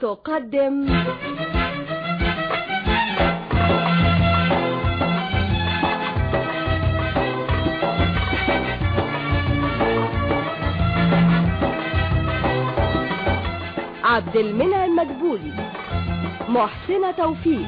تقدم عبد المنعم مدبولي محسنة توفيق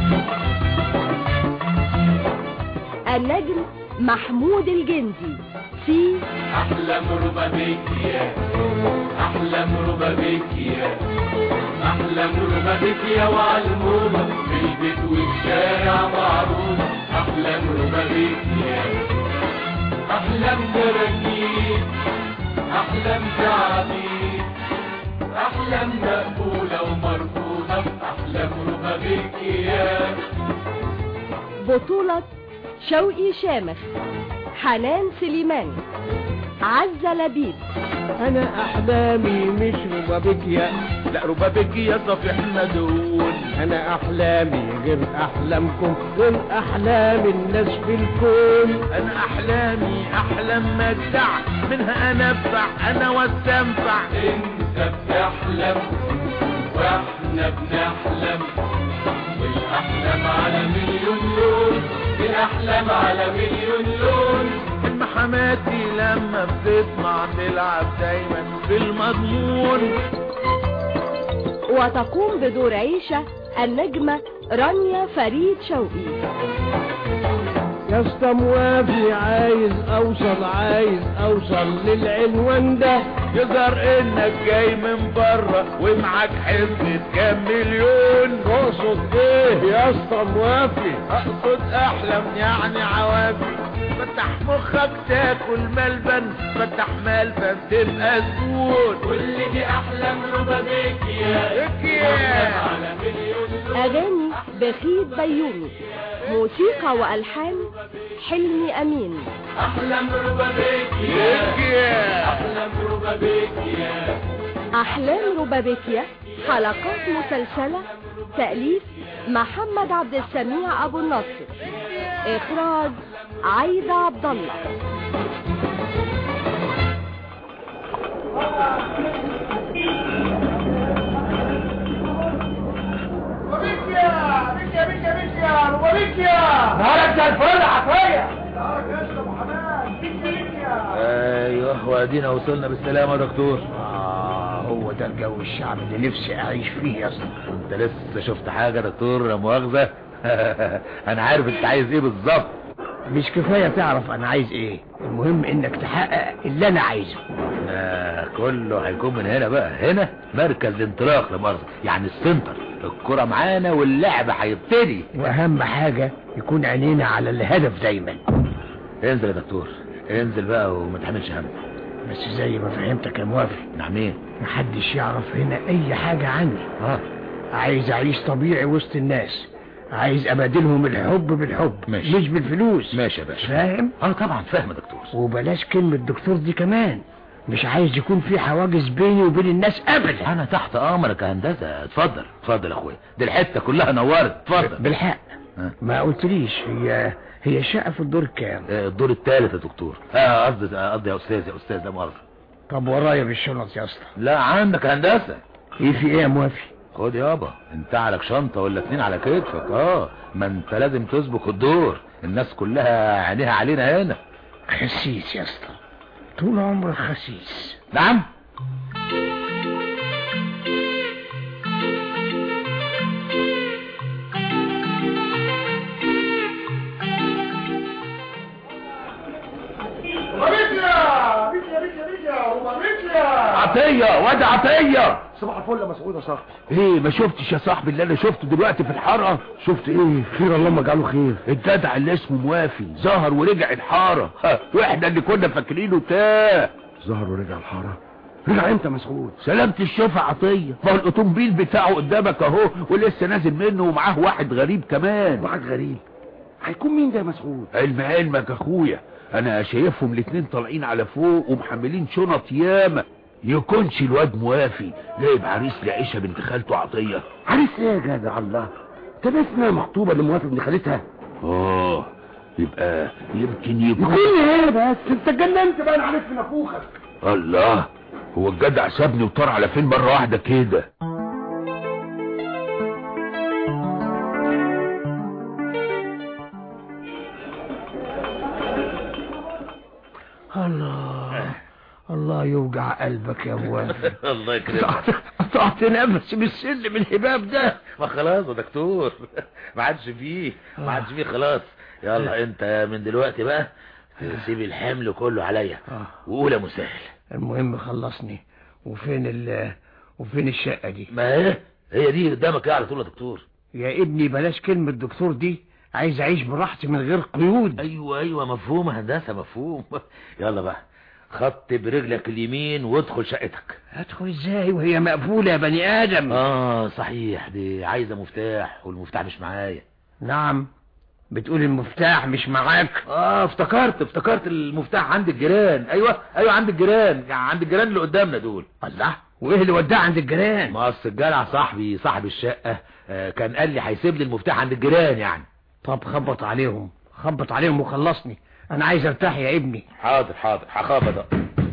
النجم محمود الجندي في أحلم ربابيكيا أحلم ربابيكيا أحلم ربابيكيا وعلمومة في البيت والشارع معروفة أحلم ربابيكيا أحلم كراكيب أحلم تعابير أحلم مقبولة ومرفوضة أحلم ربابيكيا بطولة شوقي شامخ حنان سليمان عزة لبيب انا احلامي مش ربابيكيا لا ربابيكيا صفيح مدهون انا احلامي غير احلامكم غير احلام الناس في الكون انا احلامي احلام مدع منها انفع انا واستنفع انت بتحلم واحنا بنحلم والاحلام على مليون لون الاحلام على مليون لون ام حماتي لما بتطمع تلعب دايما في المضمون وتقوم بدور عيشة النجمة رانيا فريد شوقي يا اسطى موافي عايز اوصل عايز اوصل للعنوان ده يظهر انك جاي من بره ومعاك حزب كام مليون تقصد ايه يا اسطى موافي اقصد احلم يعني عوافي فتح مخك تاكل ملبن فتح ملبن تبقى زبون كل دي احلام ربابيكيا إكيا. واحلام على مليون لون أغاني بخيت بيومي موسيقى وألحان حلمي أمين احلام ربابيكيا إكيا. احلام ربابيكيا أحلام ربابيكيا حلقات مسلسلة تأليف محمد عبد السميع أبو النصر إخراج عايدة عبد الله بيكيا بيكيا بيكيا بيكيا بيكيا نهارك زي الفل عطية نهارك يا اسطى محمد بيكيا بيكيا ايوه وادينا وصلنا بالسلامة يا دكتور آه هو ده الجو الشعب اللي نفسي أعيش فيه يا اسطى انت لسه شفت حاجة يا دكتور لا مؤاخذة انا عارف انت عايز ايه بالظبط مش كفاية تعرف أنا عايز إيه المهم إنك تحقق اللي أنا عايزه آه كله هيكون من هنا بقى هنا مركز الانطلاق لمؤاخذة يعني السنتر الكرة معانا واللعب هيبتدي وأهم حاجة يكون عينينا على الهدف دايما انزل يا دكتور انزل بقى وما تحملش هم بس زي ما فهمتك يا موافي نعم ايه محدش يعرف هنا أي حاجة عني اه عايز أعيش طبيعي وسط الناس عايز أبادلهم الحب بالحب ماشي. مش بالفلوس ماشي يا باشا فاهم اه طبعا فاهم يا دكتور وبلاش كلمة دكتور دي كمان مش عايز يكون في حواجز بيني وبين الناس أبدا انا تحت امرك يا هندسة اتفضل اتفضل يا اخويا دي الحتة كلها نورت اتفضل بالحق ها؟ ما قلتليش هي هي الشقة في الدور كام آه، الدور الثالث يا دكتور اه قصدي آه، قصدي يا استاذ يا استاذ لا مؤاخذة طب ورايا بالشنط يا اسطى لا عندك يا هندسة ايه في ايه يا موافي خد يابا انت عليك شنطة ولا اتنين على كتفك اه ما انت لازم تسبق الدور الناس كلها عينيها علينا هنا خسيس يا اسطى طول عمرك خسيس نعم بيكيا بيكيا بيكيا بيكيا بيكيا عطية واد عطية صباح الفل يا مسعود يا صاحبي ايه ما شفتش يا صاحبي اللي انا شفته دلوقتي في الحارة شفت ايه خير اللهم اجعله خير الجدع اللي اسمه موافي ظهر ورجع الحارة ها، واحنا اللي كنا فاكرينه تاه ظهر ورجع الحارة رجع امتى يا مسعود سلامة الشفا عطية ما هو الاوتومبيل بتاعه قدامك اهو ولسه نازل منه ومعاه واحد غريب كمان واحد غريب هيكون مين ده يا مسعود علم علمك يا اخويا انا شايفهم الاتنين طالعين على فوق ومحملين شنط ياما يكونش الواد موافي جايب عريس لعيشة بنت خالته عطية عريس ايه يا جدع الله طب اسمها مخطوبة لموافق ابن خالتها اه يبقى يمكن يكون يكون ايه بس انت اتجننت بقى انا عارف في نافوخك الله هو الجدع سابني وطار على فين مرة واحدة كده يوجع قلبك يا موافي الله قطعت قطعت نفسي بالسلم الهباب ده ما خلاص يا دكتور ما عادش فيه ما عادش فيه خلاص يلا انت من دلوقتي بقى تسيب الحمل كله عليا آه. وقول يا مسهل المهم خلصني وفين ال وفين الشقة دي ما هي هي دي قدامك على طول يا دكتور يا ابني بلاش كلمة دكتور دي عايز اعيش براحتي من غير قيود ايوه ايوه مفهوم يا هندسه مفهوم يلا بقى خط برجلك اليمين وادخل شقتك ادخل ازاي وهي مقفولة يا بني ادم اه صحيح دي عايزه مفتاح والمفتاح مش معايا نعم بتقول المفتاح مش معاك اه افتكرت افتكرت المفتاح عند الجيران ايوه ايوه عند الجيران يعني عند الجيران اللي قدامنا دول الله وايه اللي وداه عند الجيران ما اصل الجدع صاحبي صاحب الشقه آه كان قال لي هيسيب لي المفتاح عند الجيران يعني طب خبط عليهم خبط عليهم وخلصني انا عايز ارتاح يا ابني حاضر حاضر هخبط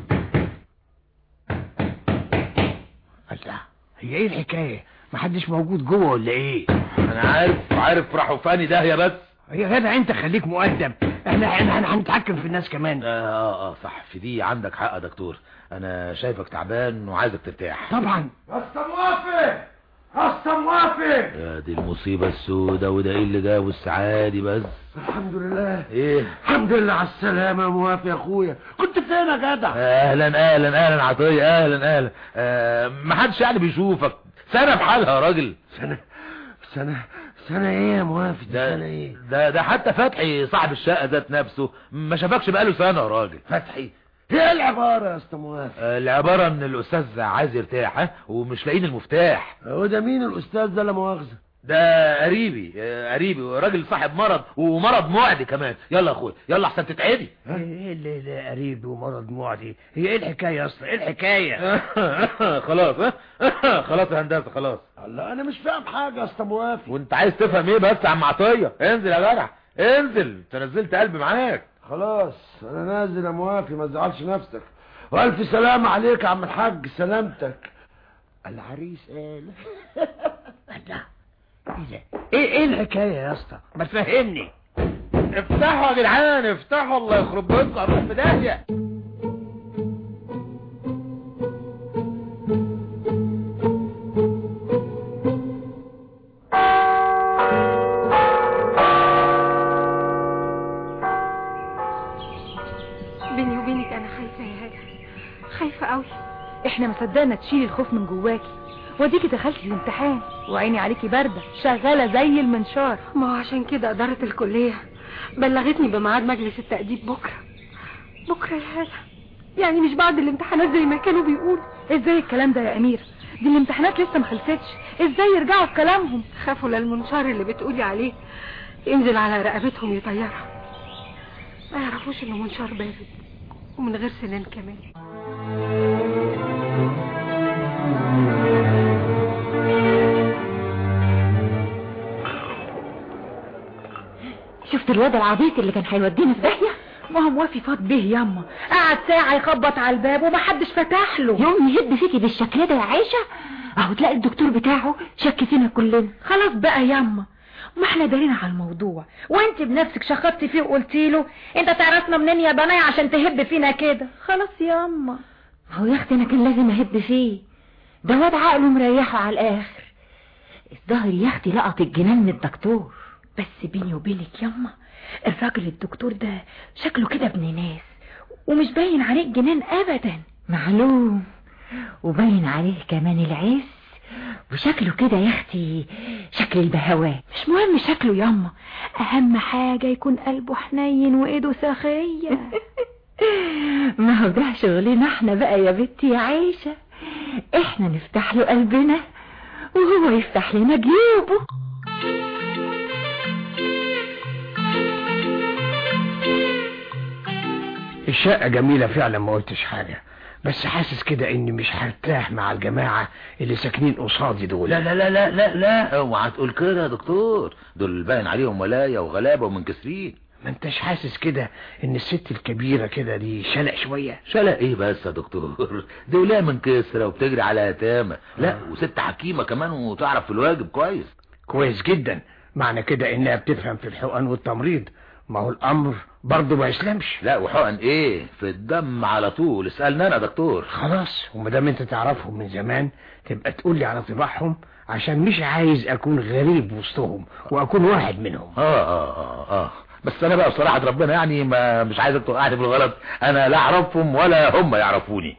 الله هي ايه الحكاية محدش موجود جوه ولا ايه انا عارف عارف راحوا فاني داهيه بس يا جدع انت خليك مؤدب احنا احنا احنا هنتحكم في الناس كمان اه اه اه صح في دي عندك حق يا دكتور انا شايفك تعبان وعايزك ترتاح طبعا اسطى موافق اسطى موافق يا دي المصيبه السوداء وده ايه اللي جابه السعادي بس الحمد لله ايه الحمد لله على السلامة يا موافق يا اخويا كنت فين يا جدع اهلا اهلا اهلا عطيه اهلا اهلا آه ما حدش يعني بيشوفك سنه بحالها يا راجل سنة سنة سنة ايه يا موافق ده سنة ايه ده ده حتى فتحي صاحب الشقه ذات نفسه ما شافكش بقاله سنه يا راجل فتحي ايه العبارة يا اسطى موافق آه، العباره ان الاستاذ عايز يرتاح ها ومش لاقيين المفتاح هو ده مين الاستاذ ده لا مؤاخذة ده قريبي آه، قريبي راجل صاحب مرض ومرض معدي كمان يلا يا اخويا يلا احسن تتعدي ايه اللي اللي قريب ومرض معدي هي ايه الحكاية يا اسطى ايه الحكاية خلاص ها خلاص يا هندسه خلاص الله انا مش فاهم حاجة يا اسطى موافق وانت عايز تفهم ايه بس يا عم عطيه انزل يا جدع انزل انت نزلت قلبي معاك خلاص انا نازل يا موافق ما تزعلش نفسك والف سلامة عليك يا عم الحاج سلامتك العريس قال الله ايه ده ايه ايه الحكاية يا اسطى ما تفهمني افتحوا يا جدعان افتحوا الله يخرب بيتكم اروح في داهيه بيني وبينك انا خايفه يا هاجر خايفه قوي احنا ما صدقنا تشيلي الخوف من جواكي وديكي دخلتي الامتحان وعيني عليكي باردة شغالة زي المنشار ما هو عشان كده اداره الكليه بلغتني بميعاد مجلس التأديب بكره بكره يا هاله يعني مش بعد الامتحانات زي ما كانوا بيقولوا ازاي الكلام ده يا امير دي الامتحانات لسه ما خلصتش ازاي يرجعوا في كلامهم خافوا للمنشار اللي بتقولي عليه ينزل على رقبتهم يطيرها ما يعرفوش انه منشار بارد ومن غير سنان كمان شفت الواد العبيط اللي كان هيودينا في داهيه ما هو موافي فاض به ياما قعد ساعة يخبط على الباب ومحدش فتح له يوم يهد فيكي بالشكل ده يا عيشه اهو تلاقي الدكتور بتاعه شك فينا كلنا خلاص بقى ياما ما احنا دارين على الموضوع وانت بنفسك شخطتي فيه وقلتي له انت تعرفنا منين يا بنايا عشان تهب فينا كده خلاص ياما هو يا اختي انا كان لازم اهب فيه ده واد عقله مريحه على الاخر الظاهر يا اختي لقط الجنان من الدكتور بس بيني وبينك ياما الراجل الدكتور ده شكله كده ابن ناس ومش باين عليه الجنان ابدا معلوم وباين عليه كمان العز وشكله كده يا اختي شكل البهوات مش مهم شكله ياما اهم حاجة يكون قلبه حنين وايده سخية ما هو ده شغلنا احنا بقى يا بنتي يا عيشة احنا نفتح له قلبنا وهو يفتح لنا جيوبه الشقة جميلة فعلا ما قلتش حاجة بس حاسس كده اني مش هرتاح مع الجماعة اللي ساكنين قصادي دول لا لا لا لا لا لا اوعى تقول كده يا دكتور دول باين عليهم ولاية وغلابة ومنكسرين ما انتش حاسس كده ان الست الكبيرة كده دي شلق شوية شلا ايه بس يا دكتور دي ولاية منكسرة وبتجري على يتامى لا وست حكيمة كمان وتعرف في الواجب كويس كويس جدا معنى كده انها بتفهم في الحقن والتمريض ما هو الامر برضه ما يسلمش لا وحقن ايه في الدم على طول اسألنا انا يا دكتور خلاص وما دام انت تعرفهم من زمان تبقى تقول لي على طباعهم عشان مش عايز اكون غريب وسطهم واكون واحد منهم اه اه اه اه بس انا بقى بصراحة ربنا يعني ما مش عايزك توقعني في الغلط انا لا اعرفهم ولا هم يعرفوني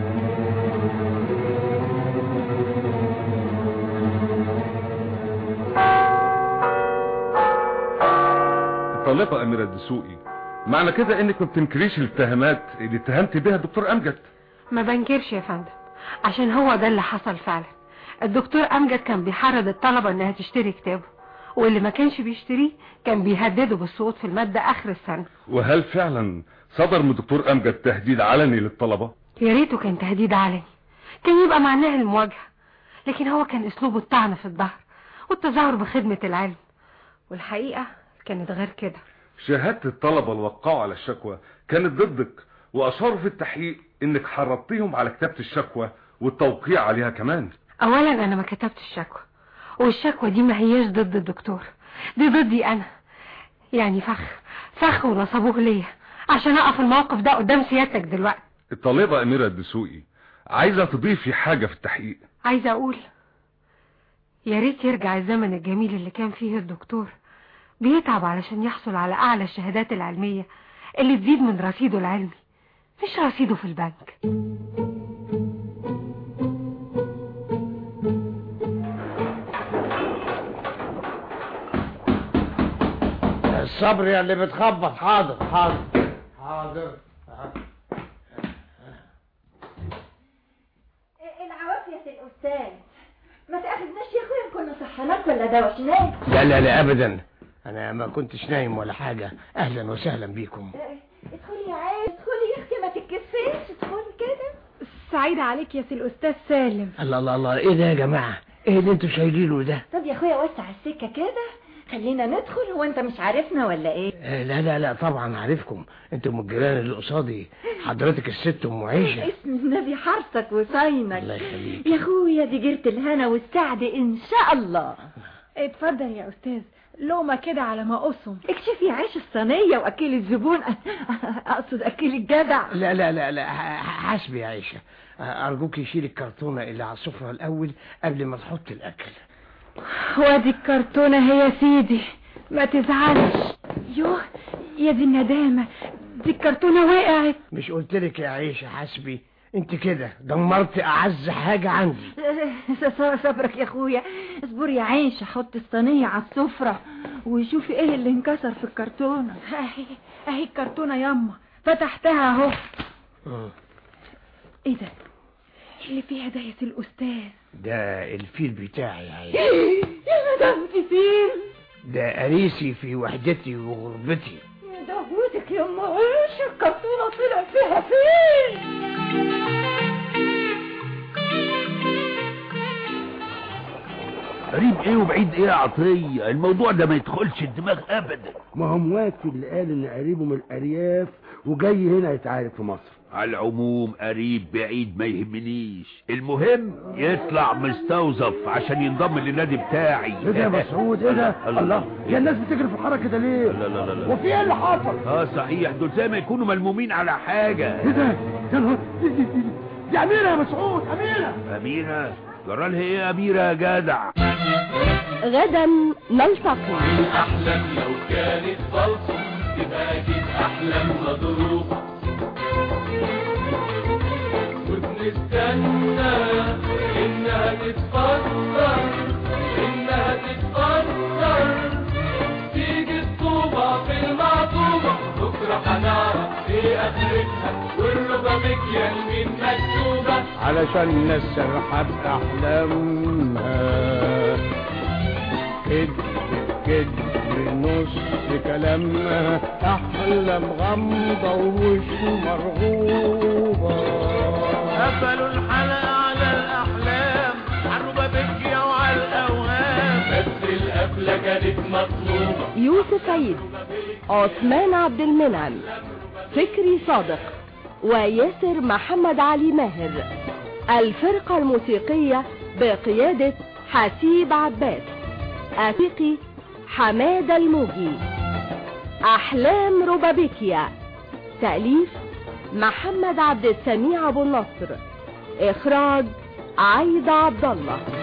الطالبة أميرة الدسوقي معنى كده انك ما بتنكريش الاتهامات اللي اتهمت بها الدكتور امجد ما بنكرش يا فندم عشان هو ده اللي حصل فعلا الدكتور امجد كان بيحرض الطلبة انها تشتري كتابه واللي ما كانش بيشتريه كان بيهدده بالسقوط في المادة اخر السنة وهل فعلا صدر من الدكتور امجد تهديد علني للطلبة يا ريته كان تهديد علني كان يبقى معناها المواجهة لكن هو كان اسلوبه الطعن في الظهر والتظاهر بخدمة العلم والحقيقة كانت غير كده شهادة الطلبة اللي وقعوا على الشكوى كانت ضدك واشاروا في التحقيق انك حرضتيهم على كتابة الشكوى والتوقيع عليها كمان اولا انا ما كتبتش الشكوى والشكوى دي ما هياش ضد الدكتور دي ضدي انا يعني فخ فخ ونصبوه ليا عشان اقف الموقف ده قدام سيادتك دلوقتي الطالبة اميرة الدسوقي عايزة تضيفي حاجة في التحقيق عايزه اقول يا ريت يرجع الزمن الجميل اللي كان فيه الدكتور بيتعب علشان يحصل على اعلى الشهادات العلمية اللي تزيد من رصيده العلمي مش رصيده في البنك الصبر يا اللي بتخبط حاضر حاضر حاضر العوافية الأستاذ ما تأخذناش يا أخويا كنا صحناك ولا دوشناك لا لا لا ابدا انا ما كنتش نايم ولا حاجة اهلا وسهلا بيكم ادخلي يا عايز ادخلي يا أختي ما تتكسفيش ادخلي كده سعيدة عليك يا سي الأستاذ سالم الله الله الله ايه ده يا جماعة ايه اللي انتوا شايلينه ده طب يا أخويا وسع السكة كده خلينا ندخل هو أنت مش عارفنا ولا إيه آه، لا لا لا طبعا عارفكم انتوا من الجيران اللي قصادي حضرتك الست ام عيشة اسم النبي حرصك وصينك الله يخليك يا أخويا دي جيرة الهنا والسعد إن شاء الله اتفضل يا أستاذ لقمة كده على ما أقسم اكشفي عيش الصينية وأكل الزبون أقصد أكل الجدع لا لا لا لا ح- حاسبي يا عيشة آه، ارجوك يشيل الكرتونة اللي على السفرة الاول قبل ما تحط الاكل وادي الكرتونة هي سيدي ما تزعلش يوه يا دي الندامة دي الكرتونة وقعت مش قلت لك يا عيشة حاسبي انت كده دمرت اعز حاجة عندي صبرك يا أخويا اصبر يا عيشة حط الصينية على السفرة وشوفي ايه اللي انكسر في الكرتونة اهي اهي الكرتونة ياما فتحتها اهو مم. ايه ده اللي فيها ده يا سي الأستاذ ده الفيل بتاعي يا عيشة يا مدام فيل ده أنيسي في وحدتي وغربتي يا دهوتك يا ام عيش الكرتونة طلع فيها فين قريب ايه وبعيد ايه يا عطية الموضوع ده ما يدخلش الدماغ ابدا ما هو موافي اللي قال ان قريبه من الارياف وجاي هنا يتعارك في مصر على العموم قريب بعيد ما يهمنيش المهم يطلع مستوظف عشان ينضم للنادي بتاعي ايه ده يا مسعود ايه ده الله يا الناس بتجري في الحركه كده ليه لا لا لا لا وفي ايه اللي حصل اه صحيح دول زي ما يكونوا ملمومين على حاجة ايه ده يا نهار دي, دي, دي, دي اميره يا مسعود اميره أميرة جرالها ايه يا أميرة يا جدع غدا نلتقي أحلام لو كانت بلطم تبقى أكيد أحلام مضروبة وبنستنى إنها تتفكر إنها تتفكر تيجي الطوبة في المعطوبة بكرة هنعرف إيه آخرتها والربابيك يا مين مكتوبة علشان نسرح بأحلامها كذب كذب نص كلامها أحلام غامضة ومش مرغوبة قفلوا الحلقة على الأحلام عالربا بكية وعلى الأوهام بس القفلة كانت مطلوبة يوسف عيد عثمان عبد المنعم فكري صادق وياسر محمد علي ماهر الفرقة الموسيقية بقيادة حسيب عباس أفيقي حماد الموجي أحلام روبابيكيا تأليف محمد عبد السميع أبو النصر إخراج عايدة عبد الله